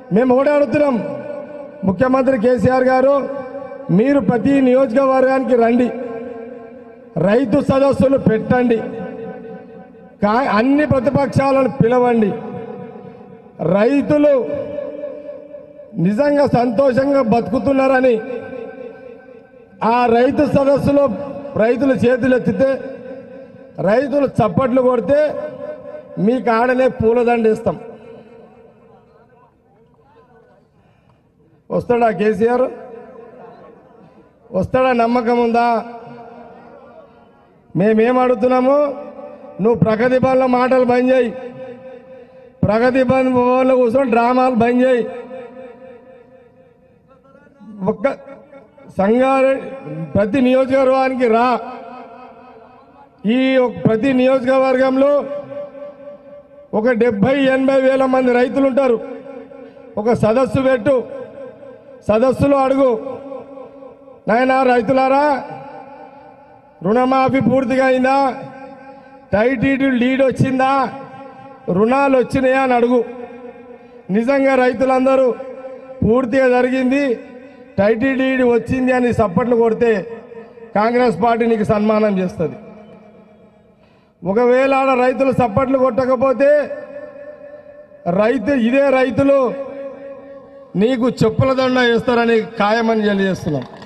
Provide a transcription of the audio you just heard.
మేము ఒకటే అడుగుతున్నాం ముఖ్యమంత్రి కేసీఆర్ గారు మీరు ప్రతి నియోజకవర్గానికి రండి రైతు సదస్సులు పెట్టండి కా అన్ని ప్రతిపక్షాలను పిలవండి రైతులు నిజంగా సంతోషంగా బతుకుతున్నారని ఆ రైతు సదస్సులో రైతులు చేతులు ఎత్తితే రైతులు చప్పట్లు కొడితే మీకు ఆడనే పూలదండ ఇస్తాం వస్తాడా కేసీఆర్ వస్తాడా నమ్మకం ఉందా మేమేం అడుగుతున్నాము నువ్వు ప్రగతి భవన్లో మాటలు బంద్ చేయి ప్రగతి భవన్ భవన్లో కూర్చొని డ్రామాలు బంద్ చేయి ఒక్క సంగారెడ్డి ప్రతి నియోజకవర్గానికి రా ఈ ఒక- ప్రతి నియోజకవర్గంలో ఒక డెబ్బై ఎనభై వేల మంది రైతులు ఉంటారు ఒక సదస్సు పెట్టు సదస్సులో అడుగు నాయనా రైతులారా రుణమాఫీ పూర్తిగా అయిందా టైటీడీ లీడ్ వచ్చిందా రుణాలు వచ్చినాయా అని అడుగు నిజంగా రైతులందరూ పూర్తిగా జరిగింది టైటీడీ వచ్చింది అని సప్పట్లు కొడితే కాంగ్రెస్ పార్టీ నీకు సన్మానం చేస్తుంది ఒకవేళ ఆడ రైతులు సప్పట్లు కొట్టకపోతే రైతు ఇదే రైతులు నీకు చెప్పుల దండ వేస్తారని ఖాయమని తెలియజేస్తున్నాం